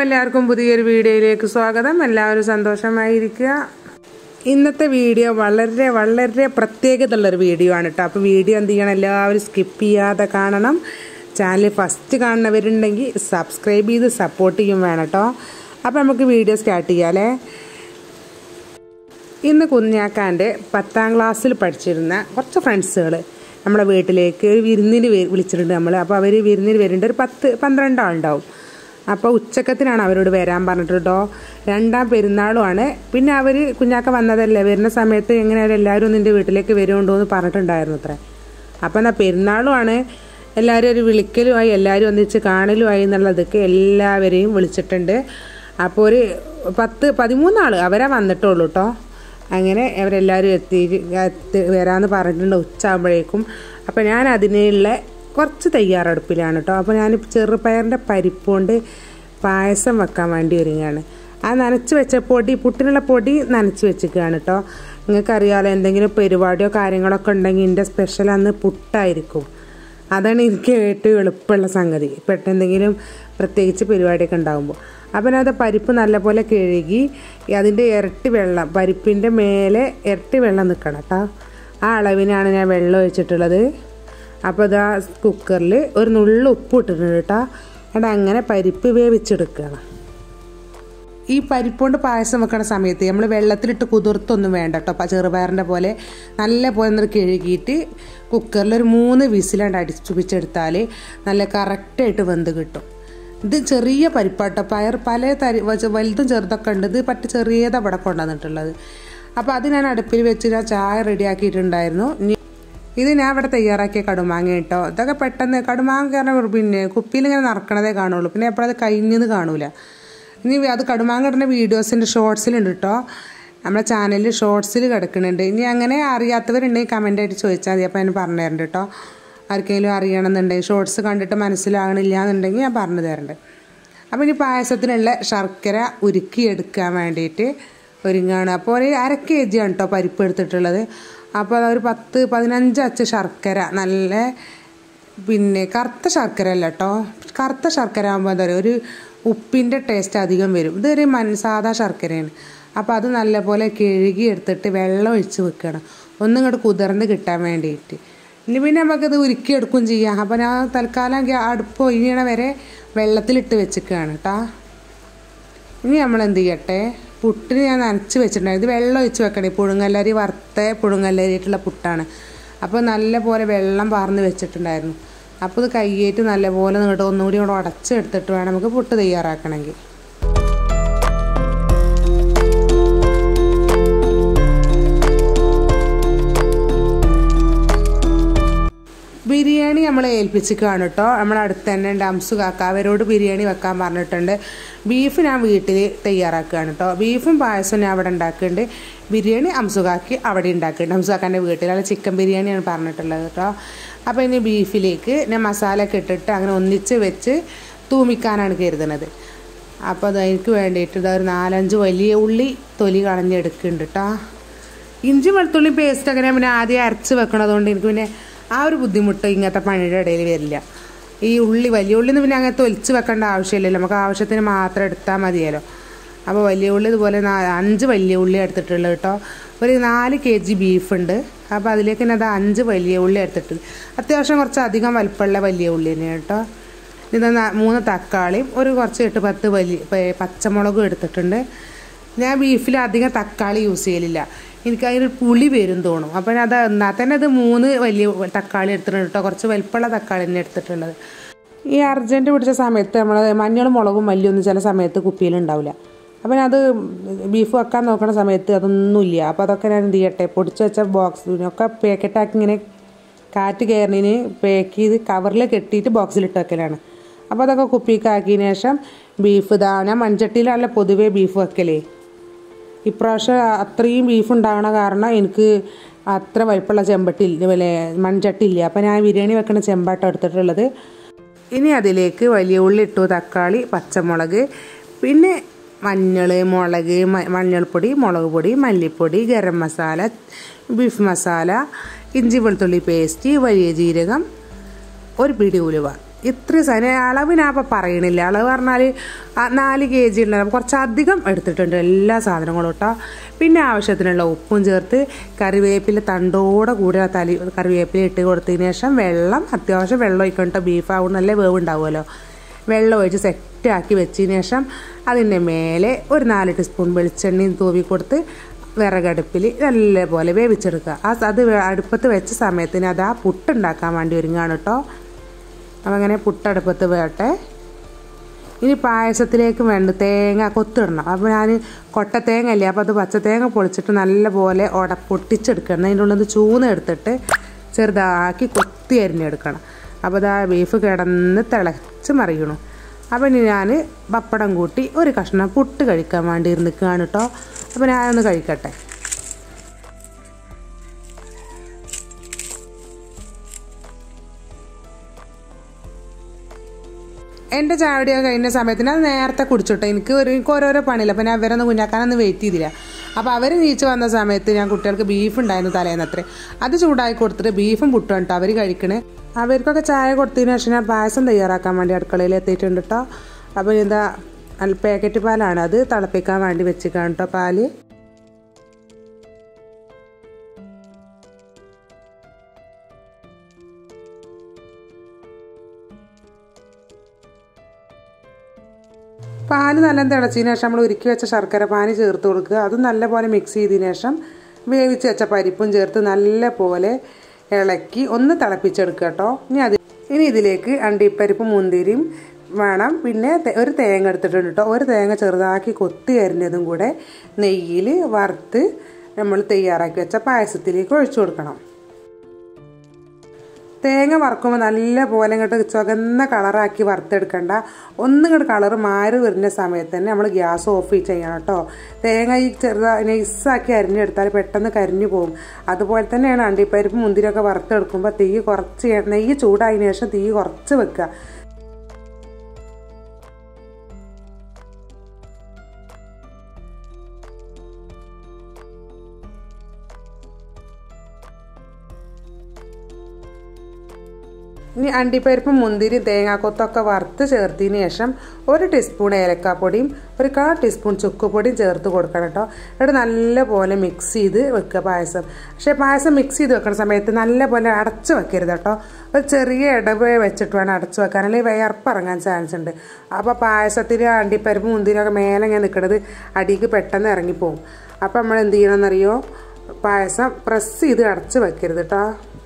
എല്ലാവർക്കും പുതിയൊരു വീഡിയോയിലേക്ക് സ്വാഗതം എല്ലാവരും സന്തോഷമായിരിക്കുക ഇന്നത്തെ വീഡിയോ വളരെ വളരെ പ്രത്യേകതയുള്ളൊരു വീഡിയോ ആണ് കേട്ടോ അപ്പോൾ വീഡിയോ എന്ത് ചെയ്യണം എല്ലാവരും സ്കിപ്പ് ചെയ്യാതെ കാണണം ചാനൽ ഫസ്റ്റ് കാണുന്നവരുണ്ടെങ്കിൽ സബ്സ്ക്രൈബ് ചെയ്ത് സപ്പോർട്ട് ചെയ്യും വേണം കേട്ടോ അപ്പോൾ നമുക്ക് വീഡിയോ സ്റ്റാർട്ട് ചെയ്യാമല്ലേ ഇന്ന് കുഞ്ഞാക്കാൻ്റെ പത്താം ക്ലാസ്സിൽ പഠിച്ചിരുന്ന കുറച്ച് ഫ്രണ്ട്സുകൾ നമ്മുടെ വീട്ടിലേക്ക് ഒരു വിരുന്നിന് വെ- വിളിച്ചിട്ടുണ്ട് നമ്മൾ അപ്പോൾ അവർ വിരുന്നിന് വരുന്നുണ്ട് ഒരു പത്ത് പന്ത്രണ്ട് ആളുണ്ടാവും അപ്പോൾ ഉച്ചക്കത്തിനാണ് അവരോട് വരാൻ പറഞ്ഞിട്ട് കേട്ടോ രണ്ടാം പെരുന്നാളുമാണ് പിന്നെ അവർ കുഞ്ഞാക്ക വന്നതല്ലേ വരുന്ന സമയത്ത് എങ്ങനെയായാലും എല്ലാവരും ഒന്ന് എൻ്റെ വീട്ടിലേക്ക് വരുമുണ്ടോ എന്ന് പറഞ്ഞിട്ടുണ്ടായിരുന്നു അത്രേ അപ്പോൾ എന്നാ പെരുന്നാളുമാണ് എല്ലാവരും ഒരു വിളിക്കലുമായി എല്ലാവരും ഒന്നിച്ച് കാണലുമായി എന്നുള്ളതൊക്കെ എല്ലാവരെയും വിളിച്ചിട്ടുണ്ട് അപ്പോൾ ഒരു പത്ത് പതിമൂന്നാൾ അവരാ വന്നിട്ടുള്ളൂ കേട്ടോ അങ്ങനെ അവരെല്ലാവരും എത്തി എത്തി വരാമെന്ന് പറഞ്ഞിട്ടുണ്ട് ഉച്ചയാകുമ്പോഴേക്കും അപ്പോൾ ഞാൻ അതിനുള്ള കുറച്ച് തയ്യാറെടുപ്പിലാണ് കേട്ടോ അപ്പോൾ ഞാൻ ചെറുപയറിൻ്റെ പരിപ്പ് കൊണ്ട് പായസം വെക്കാൻ വേണ്ടി ഒരുങ്ങാണ് ആ നനച്ച് വെച്ച പൊടി പുട്ടിനുള്ള പൊടി നനച്ച് വെച്ചിരിക്കുകയാണ് കേട്ടോ നിങ്ങൾക്കറിയാലോ എന്തെങ്കിലും പരിപാടിയോ കാര്യങ്ങളൊക്കെ ഉണ്ടെങ്കിൽ എൻ്റെ സ്പെഷ്യൽ അന്ന് പുട്ടായിരിക്കും അതാണ് എനിക്ക് ഏറ്റവും എളുപ്പമുള്ള സംഗതി പെട്ടെന്തെങ്കിലും പ്രത്യേകിച്ച് പരിപാടിയൊക്കെ ഉണ്ടാകുമ്പോൾ അപ്പം അത് പരിപ്പ് നല്ലപോലെ കഴുകി അതിൻ്റെ ഇരട്ടി വെള്ളം പരിപ്പിൻ്റെ മേലെ ഇരട്ടി വെള്ളം നിൽക്കണം കേട്ടോ ആ അളവിനാണ് ഞാൻ വെള്ളം ഒഴിച്ചിട്ടുള്ളത് അപ്പോൾ ഇതാ കുക്കറിൽ ഒരു നുള്ളു ഉപ്പ് ഇട്ടിട്ടുണ്ട് കേട്ടോ എന്നിട്ട് അങ്ങനെ പരിപ്പ് വേവിച്ചെടുക്കണം ഈ പരിപ്പുകൊണ്ട് പായസം വെക്കണ സമയത്ത് നമ്മൾ വെള്ളത്തിലിട്ട് കുതിർത്തൊന്നും വേണ്ട കേട്ടോ ചെറുപയറിൻ്റെ പോലെ നല്ല പോലെ ഒന്ന് കഴുകിയിട്ട് കുക്കറിൽ ഒരു മൂന്ന് വിസിലാണ്ട് അടിച്ചുപിച്ചെടുത്താൽ നല്ല കറക്റ്റായിട്ട് വെന്ത് കിട്ടും ഇത് ചെറിയ പരിപ്പാട്ടോ പയർ പല തരി വച്ച- വലുതും ചെറുതൊക്കെ ഉണ്ട് ഇത് പറ്റ ചെറിയതാണ് ഇവിടെ കൊണ്ടുവന്നിട്ടുള്ളത് അപ്പോൾ അത് ഞാൻ അടുപ്പിൽ വെച്ച് ഞാൻ ചായ റെഡിയാക്കിയിട്ടുണ്ടായിരുന്നു ഇനി ഇത് ഞാൻ ഇവിടെ തയ്യാറാക്കിയ കടുമാങ്ങ കേട്ടോ ഇതൊക്കെ പെട്ടെന്ന് കടുമാങ്ങ കാരണം പിന്നെ കുപ്പിയിൽ ഇങ്ങനെ നടക്കണതേ കാണുള്ളൂ പിന്നെ എപ്പോഴത് കഴിഞ്ഞത് കാണൂല ഇനി അത് കടുമാങ്ങ ഇടുന്ന വീഡിയോസിൻ്റെ ഷോർട്സിലുണ്ട് കേട്ടോ നമ്മുടെ ചാനലിൽ ഷോർട്സിൽ കിടക്കുന്നുണ്ട് ഇനി അങ്ങനെ അറിയാത്തവരുണ്ടെങ്കിൽ കമൻ്റ് ആയിട്ട് ചോദിച്ചാൽ മതി അപ്പോൾ ഞാൻ പറഞ്ഞു തരണ്ട് കേട്ടോ ആർക്കെങ്കിലും അറിയണമെന്നുണ്ടെങ്കിൽ ഷോർട്സ് കണ്ടിട്ട് മനസ്സിലാകണില്ല എന്നുണ്ടെങ്കിൽ ഞാൻ പറഞ്ഞു തരണ്ട് അപ്പോൾ ഇനി പായസത്തിനുള്ള ശർക്കര ഉരുക്കിയെടുക്കാൻ വേണ്ടിയിട്ട് ഒരുങ്ങാണ് അപ്പോൾ ഒരു അര കെ ജി ആണ് കേട്ടോ പരിപ്പ് എടുത്തിട്ടുള്ളത് അപ്പോൾ അതൊരു പത്ത് പതിനഞ്ച് അച്ച് ശർക്കര നല്ല പിന്നെ കറുത്ത ശർക്കര അല്ല കേട്ടോ കറുത്ത ശർക്കര ആകുമ്പോൾ എന്താ പറയുക ഒരു ഉപ്പിൻ്റെ ടേസ്റ്റ് അധികം വരും ഇതൊരു മൻ സാധാ ശർക്കരയാണ് അപ്പോൾ അത് നല്ലപോലെ കഴുകി എടുത്തിട്ട് വെള്ളം ഒഴിച്ച് വെക്കണം ഒന്നും ഇങ്ങോട്ട് കുതിർന്ന് കിട്ടാൻ വേണ്ടിയിട്ട് ഇനി പിന്നെ നമുക്കത് ഉരുക്കിയെടുക്കുകയും ചെയ്യാം അപ്പോൾ ഞാൻ തൽക്കാലം ഗ്യാ- അടുപ്പ് ഒഴിയണ വരെ വെള്ളത്തിലിട്ട് വെച്ചിരിക്കുകയാണ് കേട്ടോ ഇനി നമ്മൾ എന്ത് ചെയ്യട്ടെ പുട്ടിന് ഞാൻ നനച്ച് വെച്ചിട്ടുണ്ടായിരുന്നു ഇത് വെള്ളം ഒഴിച്ച് വെക്കണേ പുഴുങ്ങല്ലരി വറുത്ത പുഴുങ്ങല്ലരിയിട്ടുള്ള പുട്ടാണ് അപ്പോൾ നല്ല പോലെ വെള്ളം പാർന്ന് വെച്ചിട്ടുണ്ടായിരുന്നു അപ്പോൾ ഇത് കയ്യേറ്റ് നല്ല പോലെ നിങ്ങോട്ട് ഒന്നുകൂടി കൂടെ ഉടച്ചെടുത്തിട്ട് വേണം നമുക്ക് പുട്ട് തയ്യാറാക്കണമെങ്കിൽ ബിരിയാണി നമ്മൾ ഏൽപ്പിച്ചിക്കാണ് കേട്ടോ നമ്മുടെ അടുത്ത് തന്നെ ഉണ്ട് അംസു കാക്ക അവരോട് ബിരിയാണി വെക്കാൻ പറഞ്ഞിട്ടുണ്ട് ബീഫ് ഞാൻ വീട്ടിൽ തയ്യാറാക്കുകയാണ് കേട്ടോ ബീഫും പായസവും ഞാൻ അവിടെ ഉണ്ടാക്കുന്നുണ്ട് ബിരിയാണി അംസുകാക്കി അവിടെ ഉണ്ടാക്കുന്നുണ്ട് അംസുകാക്കാൻ്റെ വീട്ടിൽ അല്ല ചിക്കൻ ബിരിയാണിയാണ് പറഞ്ഞിട്ടുള്ളത് കേട്ടോ അപ്പോൾ ഇനി ബീഫിലേക്ക് ഞാൻ മസാല ഒക്കെ ഇട്ടിട്ട് അങ്ങനെ ഒന്നിച്ച് വെച്ച് തൂമിക്കാനാണ് കരുതുന്നത് അപ്പോൾ അത് എനിക്ക് വേണ്ടിയിട്ട് ഇതാ ഒരു നാലഞ്ച് വലിയ ഉള്ളി തൊലി കളഞ്ഞെടുക്കുന്നുണ്ട് കേട്ടോ ഇഞ്ചി വെളുത്തുള്ളി പേസ്റ്റ് ഒക്കെ ഞാൻ പിന്നെ ആദ്യം അരച്ച് വെക്കണതുകൊണ്ട് എനിക്ക് പിന്നെ ആ ഒരു ബുദ്ധിമുട്ട് ഇങ്ങനത്തെ പണിയുടെ ഇടയിൽ വരില്ല ഈ ഉള്ളി വലിയ ഉള്ളി പിന്നെ അങ്ങനെ തൊലിച്ച് വെക്കേണ്ട ആവശ്യമില്ലല്ലോ നമുക്ക് ആവശ്യത്തിന് മാത്രം എടുത്താൽ മതിയല്ലോ അപ്പോൾ വലിയ ഉള്ളി ഇതുപോലെ നാ- അഞ്ച് വലിയ ഉള്ളി എടുത്തിട്ടുള്ളത് കേട്ടോ ഒരു നാല് കെ ജി ബീഫുണ്ട് അപ്പോൾ അതിലേക്ക് തന്നെ അത് അഞ്ച് വലിയ ഉള്ളി എടുത്തിട്ടുണ്ട് അത്യാവശ്യം കുറച്ച് അധികം വലിപ്പമുള്ള വലിയ ഉള്ളി തന്നെയാണ് കേട്ടോ ഇത് ന- മൂന്ന് തക്കാളിയും ഒരു കുറച്ച് എട്ട് പത്ത് വലിയ പ- പച്ചമുളകും എടുത്തിട്ടുണ്ട് ഞാൻ ബീഫിൽ അധികം തക്കാളി യൂസ് ചെയ്യലില്ല എനിക്ക് അതിന് പുളി വരും തോന്നും അപ്പം അത് എന്നാൽ തന്നെ അത് മൂന്ന് വലിയ തക്കാളി എടുത്തിട്ടുണ്ട് കേട്ടോ കുറച്ച് വലിപ്പമുള്ള തക്കാളി തന്നെ എടുത്തിട്ടുള്ളത് ഈ അർജൻറ്റ് പിടിച്ച സമയത്ത് നമ്മൾ മഞ്ഞളും മുളകും മല്ലിയൊന്നും ചില സമയത്ത് കുപ്പിയിലുണ്ടാവില്ല അപ്പം അത് ബീഫ് വെക്കാൻ നോക്കുന്ന സമയത്ത് അതൊന്നുമില്ല അപ്പോൾ അതൊക്കെ ഞാൻ എന്ത് ചെയ്യട്ടെ പൊടിച്ച് വെച്ച ബോക്സിനൊക്കെ പാക്കറ്റാക്കി ഇങ്ങനെ കാറ്റ് കയറുന്നതിന് പാക്ക് ചെയ്ത് കവറിൽ കെട്ടിയിട്ട് ബോക്സിലിട്ട് വെക്കലാണ് അപ്പോൾ അതൊക്കെ കുപ്പിക്ക് ആക്കിയതിന് ശേഷം ബീഫ് ഇതാ ഞാൻ മൺചട്ടിയിലാണല്ലോ പൊതുവേ ബീഫ് വെക്കലേ ഇപ്രാവശ്യം അത്രയും ബീഫ് ഉണ്ടാകണ കാരണം എനിക്ക് അത്ര വലിപ്പമുള്ള ചെമ്പട്ടി ഇല്ല വല്ല മൺചട്ടി ഇല്ല അപ്പം ഞാൻ ബിരിയാണി വെക്കുന്ന ചെമ്പാട്ടം എടുത്തിട്ടുള്ളത് ഇനി അതിലേക്ക് വലിയ ഉള്ളി ഇട്ടു തക്കാളി പച്ചമുളക് പിന്നെ മഞ്ഞൾ മുളക് മ- മഞ്ഞൾപ്പൊടി മുളക് പൊടി മല്ലിപ്പൊടി ഗരം മസാല ബീഫ് മസാല ഇഞ്ചി വെളുത്തുള്ളി പേസ്റ്റ് വലിയ ജീരകം ഒരു പിടി ഉലുവ ഇത്രയും സാധനം അളവ് ഞാൻ അപ്പം പറയണില്ല അളവ് പറഞ്ഞാൽ നാല് കെ ജി ഉണ്ട് കുറച്ചധികം എടുത്തിട്ടുണ്ട് എല്ലാ സാധനങ്ങളും കേട്ടോ പിന്നെ ആവശ്യത്തിനുള്ള ഉപ്പും ചേർത്ത് കറിവേപ്പില തണ്ടോടെ കൂടി ആ തലി കറിവേപ്പില ഇട്ട് കൊടുത്തതിന് ശേഷം വെള്ളം അത്യാവശ്യം വെള്ളം ഒഴിക്കണം കേട്ടോ ബീഫ് ആവും നല്ല വേവ് ഉണ്ടാവുമല്ലോ വെള്ളം ഒഴിച്ച് സെറ്റാക്കി വെച്ചതിന് ശേഷം അതിൻ്റെ മേലെ ഒരു നാല് ടീസ്പൂൺ വെളിച്ചെണ്ണയും തൂവി കൊടുത്ത് വിറകടുപ്പിൽ നല്ലപോലെ വേവിച്ചെടുക്കുക ആ അത് അടുപ്പത്ത് വെച്ച സമയത്തിന് അത് ആ പുട്ടുണ്ടാക്കാൻ വേണ്ടി ഒരുങ്ങാണ് കേട്ടോ അപ്പം അങ്ങനെ പുട്ടടുപ്പത്ത് വേട്ടെ ഇനി പായസത്തിലേക്ക് വേണ്ട തേങ്ങ കൊത്തിടണം അപ്പോൾ ഞാൻ കൊട്ട തേങ്ങ അല്ലേ അപ്പോൾ അത് പച്ച തേങ്ങ പൊളിച്ചിട്ട് നല്ലപോലെ ഉട പൊട്ടിച്ചെടുക്കണം അതിൻ്റെ ഉള്ളിൽ നിന്ന് ചൂന്ന് എടുത്തിട്ട് ചെറുതാക്കി കൊത്തി അരിഞ്ഞെടുക്കണം അപ്പോൾ ഇതാ ബീഫ് കിടന്ന് തിളച്ച് മറിയണു അപ്പോൾ ഇനി ഞാൻ പപ്പടം കൂട്ടി ഒരു കഷ്ണം പുട്ട് കഴിക്കാൻ വേണ്ടി നിൽക്കുകയാണ് കേട്ടോ അപ്പോൾ ഞാനൊന്ന് കഴിക്കട്ടെ എൻ്റെ ചാവടിയൊക്കെ കഴിഞ്ഞ സമയത്തിന് അത് നേരത്തെ കുടിച്ചോട്ടെ എനിക്ക് ഒരു എനിക്ക് ഓരോരോ പണിയില്ല അപ്പോൾ ഞാൻ അവരൊന്ന് കുഞ്ഞാക്കാനൊന്നും വെയിറ്റ് ചെയ്തില്ല അപ്പോൾ അവർ നീച്ച് വന്ന സമയത്ത് ഞാൻ കുട്ടികൾക്ക് ബീഫ് ഉണ്ടായിരുന്നു തലേന്നത്രേ അത് ചൂടാക്കി കൊടുത്തിട്ട് ബീഫും പുട്ടും കേട്ടോ അവർ കഴിക്കണേ അവർക്കൊക്കെ ചായ കൊടുത്തതിന് ശേഷം ഞാൻ പായസം തയ്യാറാക്കാൻ വേണ്ടി അടുക്കളയിൽ എത്തിയിട്ടുണ്ട് കേട്ടോ അപ്പോൾ എന്താ പാക്കറ്റ് പാലാണ് അത് തിളപ്പിക്കാൻ വേണ്ടി വെച്ചിക്കാണ് കേട്ടോ പാല് പാല് നല്ല തിളച്ചതിന് ശേഷം നമ്മൾ ഉരുക്കി വെച്ച ശർക്കര പാനി ചേർത്ത് കൊടുക്കുക അത് നല്ലപോലെ മിക്സ് ചെയ്തതിന് ശേഷം വേവിച്ച് വെച്ച പരിപ്പും ചേർത്ത് നല്ലപോലെ ഇളക്കി ഒന്ന് തിളപ്പിച്ചെടുക്കുക കേട്ടോ ഇനി അത് ഇനി ഇതിലേക്ക് അണ്ടിപ്പരിപ്പും മുന്തിരിയും വേണം പിന്നെ ഒരു തേങ്ങ എടുത്തിട്ടുണ്ട് കേട്ടോ ഒരു തേങ്ങ ചെറുതാക്കി കൊത്തി അരിഞ്ഞതും കൂടെ നെയ്യിൽ വറുത്ത് നമ്മൾ തയ്യാറാക്കി വെച്ച പായസത്തിലേക്ക് ഒഴിച്ചു കൊടുക്കണം തേങ്ങ വറുക്കുമ്പോൾ നല്ല പോലെ ഇങ്ങോട്ട് ചുവന്ന കളറാക്കി വറുത്തെടുക്കണ്ട ഒന്നും ഇങ്ങോട്ട് കളർ മാറി വരുന്ന സമയത്ത് തന്നെ നമ്മൾ ഗ്യാസ് ഓഫ് ചെയ്യണം കേട്ടോ തേങ്ങ ഈ ചെറുതാ നൈസാക്കി അരിഞ്ഞെടുത്താൽ പെട്ടെന്ന് കരിഞ്ഞു പോകും അതുപോലെ തന്നെയാണ് അണ്ടിപ്പരിപ്പ് മുന്തിരിയൊക്കെ വറുത്തെടുക്കുമ്പോൾ തീ കുറച്ച് നെയ്യ് ചൂടായതിനു ശേഷം തീ കുറച്ച് വെക്കുക ഇനി അണ്ടിപ്പരിപ്പും മുന്തിരി തേങ്ങാക്കൊത്തൊക്കെ വറുത്ത് ചേർത്തതിന് ശേഷം ഒരു ടീസ്പൂൺ ഏലക്കാപ്പൊടിയും ഒരു കാ ടീസ്പൂൺ ചുക്കുപൊടിയും ചേർത്ത് കൊടുക്കണം കേട്ടോ എന്നിട്ട് നല്ലപോലെ മിക്സ് ചെയ്ത് വെക്കുക പായസം പക്ഷേ പായസം മിക്സ് ചെയ്ത് വെക്കുന്ന സമയത്ത് നല്ലപോലെ അടച്ച് വെക്കരുത് കേട്ടോ ഒരു ചെറിയ ഇടവ് വെച്ചിട്ട് വേണം അടച്ച് വെക്കാൻ അല്ലെങ്കിൽ വിയർപ്പിറങ്ങാൻ ചാൻസ് ഉണ്ട് അപ്പോൾ പായസത്തിൽ അണ്ടിപ്പരിപ്പ് മുന്തിരിയൊക്കെ മേലെ ഇങ്ങനെ നിൽക്കുന്നത് അടിക്ക് പെട്ടെന്ന് ഇറങ്ങിപ്പോവും അപ്പോൾ നമ്മൾ എന്ത് ചെയ്യണമെന്നറിയോ പായസം പ്രസ് ചെയ്ത് അടച്ച് വെക്കരുത് കേട്ടോ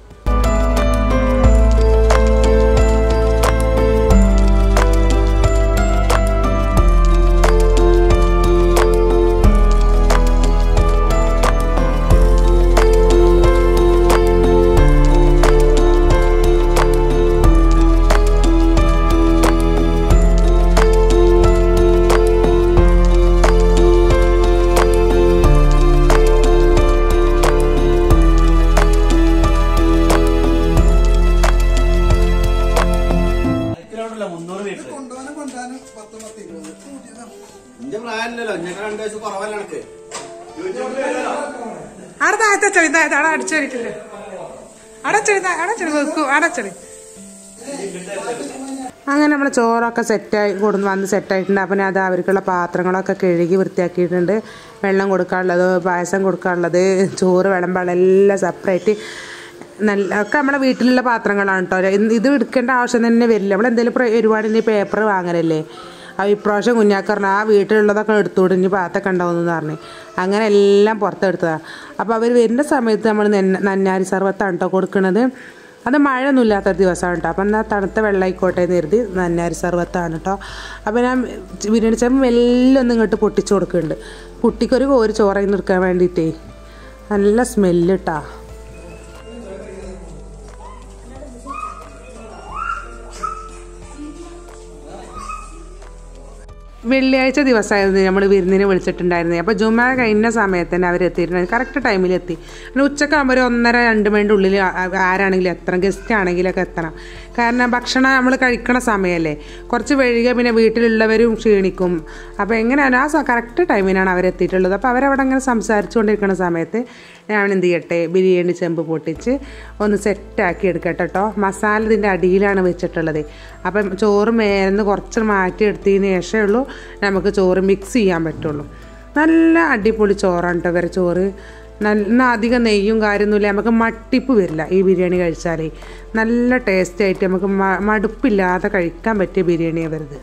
എന്റെ പ്രായമല്ലല്ലോ ഞങ്ങൾ രണ്ടു വയസ്സ് കുറവല്ല എനിക്ക് അവിടെ താഴത്തടി അവിടെ അടിച്ചടിക്കില്ല അടച്ചടി അടച്ചടി വെക്കും അടച്ചടി അങ്ങനെ നമ്മൾ ചോറൊക്കെ സെറ്റായി കൊടുന്ന് വന്ന് സെറ്റായിട്ടുണ്ട് അപ്പം അത് അവർക്കുള്ള പാത്രങ്ങളൊക്കെ കഴുകി വൃത്തിയാക്കിയിട്ടുണ്ട് വെള്ളം കൊടുക്കാനുള്ളത് പായസം കൊടുക്കാനുള്ളത് ചോറ് വിളമ്പാനുള്ള എല്ലാം സെപ്പറേറ്റ് നല്ല ഒക്കെ നമ്മളെ വീട്ടിലുള്ള പാത്രങ്ങളാണ് കേട്ടോ ഇത് എടുക്കേണ്ട ആവശ്യം തന്നെ വരില്ല നമ്മൾ എന്തെങ്കിലും ഒരുപാട് ഇനി പേപ്പർ വാങ്ങലല്ലേ ആ ഇപ്രാവശ്യം കുഞ്ഞാക്ക് പറഞ്ഞു ആ വീട്ടിലുള്ളതൊക്കെ എടുത്തുകൊണ്ട് ഇനി പാത്തൊക്കെ ഉണ്ടാവുമെന്ന് പറഞ്ഞു അങ്ങനെ എല്ലാം പുറത്തെടുത്തതാണ് അപ്പോൾ അവർ വരുന്ന സമയത്ത് നമ്മൾ നന്നാരി സർവത്താണ് കേട്ടോ കൊടുക്കുന്നത് അത് മഴയൊന്നും ഇല്ലാത്തൊരു ദിവസമാണ് കേട്ടോ അപ്പം എന്നാൽ തണുത്ത വെള്ളമായിക്കോട്ടെ എന്ന് കരുതി നന്നാരി സർവത്താണ് കേട്ടോ അപ്പോൾ ഞാൻ ബിരിയാണി ചപ്പം എല്ലാം ഒന്ന് ഇങ്ങോട്ട് പൊട്ടിച്ചു കൊടുക്കുന്നുണ്ട് കുട്ടിക്കൊരു കോരി ചോറയിൽ നിന്ന് എടുക്കാൻ വേണ്ടിയിട്ടേ നല്ല സ്മെല്ല് കേട്ടോ വെള്ളിയാഴ്ച ദിവസമായിരുന്നു നമ്മൾ വിരുന്നിന് വിളിച്ചിട്ടുണ്ടായിരുന്നത് അപ്പോൾ ജുമ കഴിഞ്ഞ സമയത്ത് തന്നെ അവർ എത്തിയിട്ടുണ്ടായിരുന്നു കറക്റ്റ് ടൈമിൽ എത്തി പിന്നെ ഉച്ചക്കാകുമ്പോൾ ഒരു ഒന്നര രണ്ട് മണിൻ്റെ ഉള്ളിൽ ആ- ആ- ആരാണെങ്കിലും എത്തണം ഗസ്റ്റ് ആണെങ്കിലൊക്കെ എത്തണം കാരണം ഭക്ഷണം നമ്മൾ കഴിക്കണ സമയമല്ലേ കുറച്ച് വൈകിയ പിന്നെ വീട്ടിലുള്ളവരും ക്ഷീണിക്കും അപ്പോൾ എങ്ങനെയാണ് ആ കറക്റ്റ് ടൈമിനാണ് അവരെത്തിയിട്ടുള്ളത് അപ്പോൾ അവരവിടെ അങ്ങനെ സംസാരിച്ചുകൊണ്ടിരിക്കുന്ന സമയത്ത് ഞാൻ എന്ത് ചെയ്യട്ടെ ബിരിയാണി ചെമ്പ് പൊട്ടിച്ച് ഒന്ന് സെറ്റാക്കി എടുക്കട്ടെ കേട്ടോ മസാല ഇതിൻ്റെ അടിയിലാണ് വെച്ചിട്ടുള്ളത് അപ്പം ചോറ് മേലെന്ന് കുറച്ച് മാറ്റി എടുത്തതിന് ശേഷമേ ഉള്ളൂ നമുക്ക് ചോറ് മിക്സ് ചെയ്യാൻ പറ്റുള്ളൂ നല്ല അടിപൊളി ചോറാണ് കേട്ടോ ഇവരെ ചോറ് നല്ല അധികം നെയ്യും കാര്യമൊന്നുമില്ല നമുക്ക് മട്ടിപ്പ് വരില്ല ഈ ബിരിയാണി കഴിച്ചാൽ നല്ല ടേസ്റ്റ് ആയിട്ട് നമുക്ക് മ- മടുപ്പില്ലാതെ കഴിക്കാൻ പറ്റിയ ബിരിയാണിയാണ് വരുന്നത്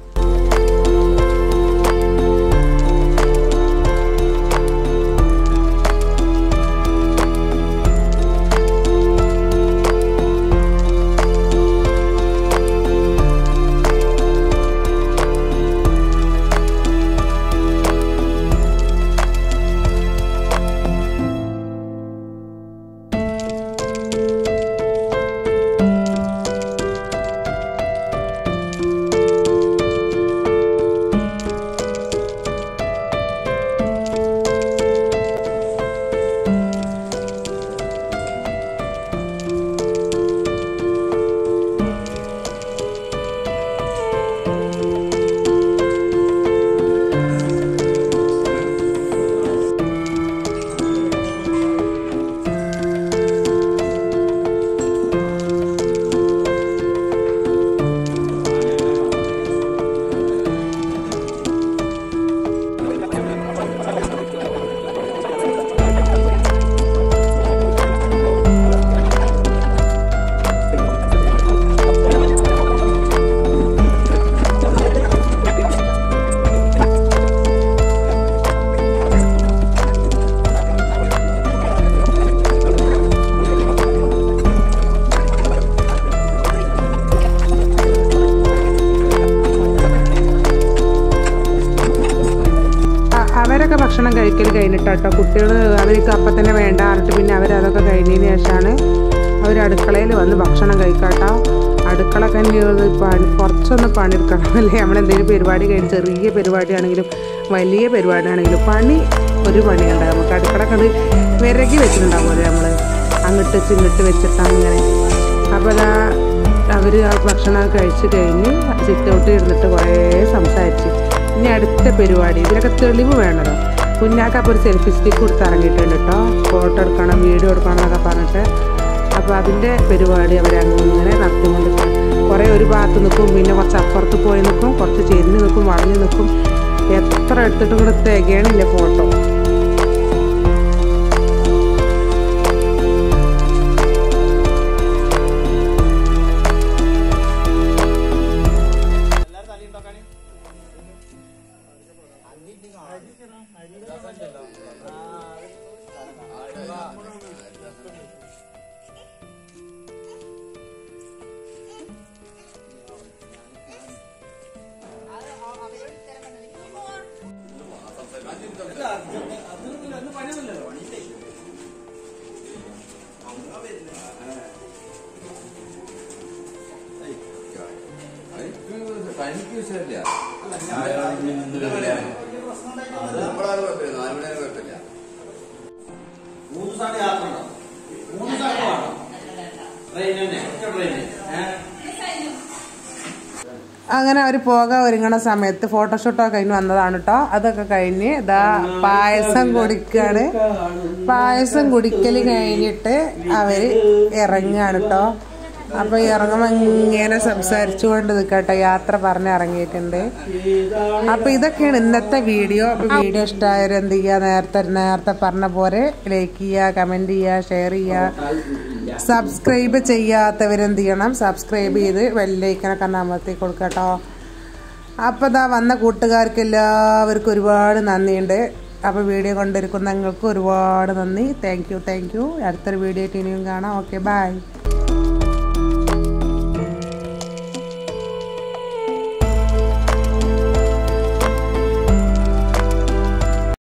അ- അവരൊക്കെ ഭക്ഷണം കഴിക്കൽ കഴിഞ്ഞിട്ടാട്ടോ കുട്ടികൾ അവർക്ക് അപ്പം തന്നെ വേണ്ട പറഞ്ഞിട്ട് പിന്നെ അവരതൊക്കെ കഴിഞ്ഞതിന് ശേഷമാണ് അവർ അടുക്കളയിൽ വന്ന് ഭക്ഷണം കഴിക്കാട്ടോ അടുക്കള കഞ്ഞി പണി കുറച്ചൊന്ന് പണിയെടുക്കണം അല്ലേ നമ്മളെന്തെങ്കിലും പരിപാടി കഴിഞ്ഞ് ചെറിയ പരിപാടിയാണെങ്കിലും വലിയ പരിപാടിയാണെങ്കിലും പണി ഒരു പണിയുണ്ട് നമുക്ക് അടുക്കള കണ്ട് വിരകി വെച്ചിട്ടുണ്ടാവുമല്ലോ നമ്മൾ അങ്ങോട്ട് വെച്ച് ഇങ്ങോട്ട് വെച്ചിട്ട് അങ്ങനെ അപ്പോൾ അതാ അവർ ആ ഭക്ഷണം കഴിച്ച് കഴിഞ്ഞ് സിറ്റ് ഔട്ടിൽ ഇരുന്നിട്ട് കുറേ സംസാരിച്ച് ഇനി അടുത്ത പരിപാടി ഇതിലൊക്കെ തെളിവ് വേണമല്ലോ കുഞ്ഞാക്ക് അപ്പോൾ ഒരു സെൽഫി സ്റ്റിക്ക് കൊടുത്ത് ഇറങ്ങിയിട്ടുണ്ട് കേട്ടോ ഫോട്ടോ എടുക്കണം വീഡിയോ എടുക്കണം എന്നൊക്കെ പറഞ്ഞിട്ട് അപ്പോൾ അതിൻ്റെ പരിപാടി അവരങ്ങനെ നടത്തിക്കൊണ്ടിരിക്കും കുറേ ഒരു ഭാഗത്ത് നിൽക്കും പിന്നെ കുറച്ച് അപ്പുറത്ത് പോയി നിൽക്കും കുറച്ച് ചെരിഞ്ഞ് നിൽക്കും വളഞ്ഞ് നിൽക്കും എത്ര എടുത്തിട്ടും കൂടെ തികയണില്ല ഫോട്ടോ പനിക്ക് വിഷയമില്ല നമ്മളാരും കുഴപ്പമില്ല നാലുമണിയാലും കുഴപ്പമില്ല മൂന്ന് ദിവസമാണ് യാത്ര ഉണ്ടോ മൂന്ന് ദിവസം വേണം ട്രെയിൻ തന്നെ ഒറ്റ ട്രെയിൻ ഏഹ് അങ്ങനെ അവർ പോകാൻ ഒരുങ്ങണ സമയത്ത് ഫോട്ടോഷൂട്ടൊക്കെ കഴിഞ്ഞ് വന്നതാണ് കേട്ടോ അതൊക്കെ കഴിഞ്ഞ് ഇതാ പായസം കുടിക്കാണ് പായസം കുടിക്കൽ കഴിഞ്ഞിട്ട് അവര് ഇറങ്ങുകയാണ് കേട്ടോ അപ്പൊ ഇറങ്ങുമ്പോ ഇങ്ങനെ സംസാരിച്ചുകൊണ്ട് നിൽക്കട്ടെ യാത്ര പറഞ്ഞ് ഇറങ്ങിയിട്ടുണ്ട് അപ്പൊ ഇതൊക്കെയാണ് ഇന്നത്തെ വീഡിയോ അപ്പൊ വീഡിയോ ഇഷ്ടമായവർ എന്ത് ചെയ്യുക നേരത്തെ നേരത്തെ പറഞ്ഞ പോലെ ലൈക്ക് ചെയ്യുക കമന്റ് ചെയ്യുക ഷെയർ ചെയ്യുക സബ്സ്ക്രൈബ് ചെയ്യാത്തവരെന്ത് ചെയ്യണം സബ്സ്ക്രൈബ് ചെയ്ത് വെല്ലൈക്കനൊക്കെ അമർത്തി കൊടുക്കട്ടോ അപ്പോൾ ഇതാ വന്ന കൂട്ടുകാർക്ക് എല്ലാവർക്കും ഒരുപാട് നന്ദിയുണ്ട് അപ്പോൾ വീഡിയോ കൊണ്ടിരിക്കുന്ന നിങ്ങൾക്ക് ഒരുപാട് നന്ദി താങ്ക് യു താങ്ക് യു അടുത്തൊരു വീഡിയോ ആയിട്ട് ഇനിയും കാണാം ഓക്കെ ബൈ